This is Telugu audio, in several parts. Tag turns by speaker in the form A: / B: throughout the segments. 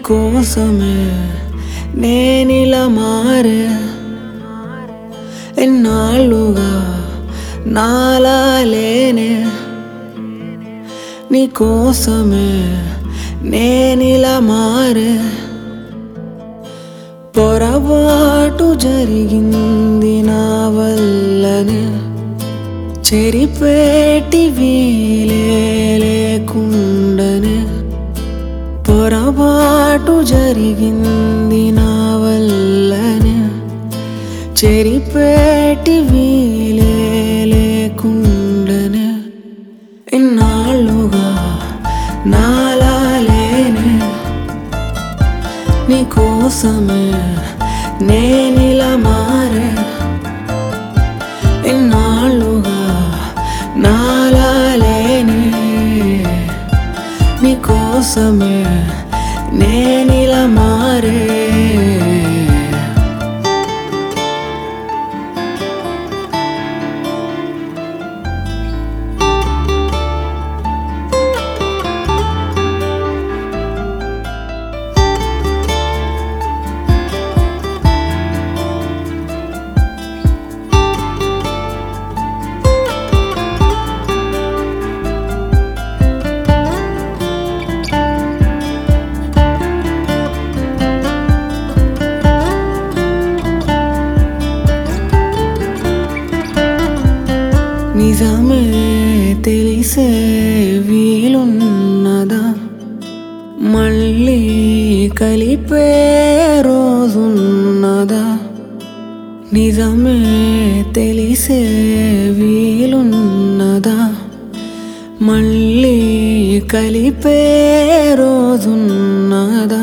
A: కోసమే నేనిలా మారే ఎన్నాళ్ళుగా నాలా లేనే నీ కోసమే నేనిలా మారే పొరపాటు జరిగింది నా వల్లనే చెరిపేటి వీలే లేకుండనే పొరపాటు జరిగింది నా వల్లనే చెరిపేటి వీలే లేకుండనే ఇన్నాళ్ళుగా నాలా లేనే నీ కోసమే నేనిలా మారే ఇన్నాళ్ళుగా నాలా లేనే నీ కోసమే నేనిలా మారే నిజమే తెలిసే వీలున్నదా మళ్ళీ కలిపే రోజున్నదా నిజమే తెలిసే వీలున్నదా మళ్ళీ కలిపే రోజున్నదా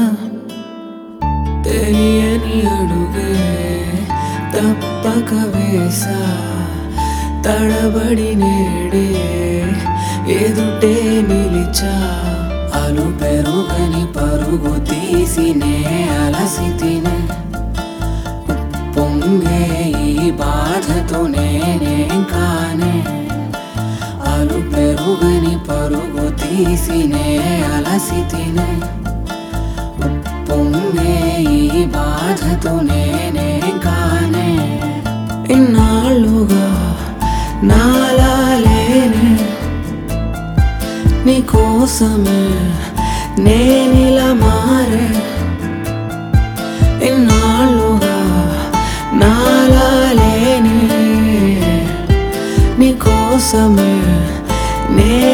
A: తెలియని అడుగే తప్పక వేసా తడబడి నేడే ఎదుటే నిలిచా అలు పెరుగని పరుగు తీసినే అలసితినే పొంగే ఈ బాధతో నేనేం కానే అలు పెరుగని పరుగు తీసినే అలసితినే పొంగే ఈ బాధతో నేనే కానే ఇన్నాళ్ళుగా నాలా లేనే నీ కోసమే నేనిలా మారే ఇన్నాళ్ళుగా నాలా లేనే నీ కోసమే నే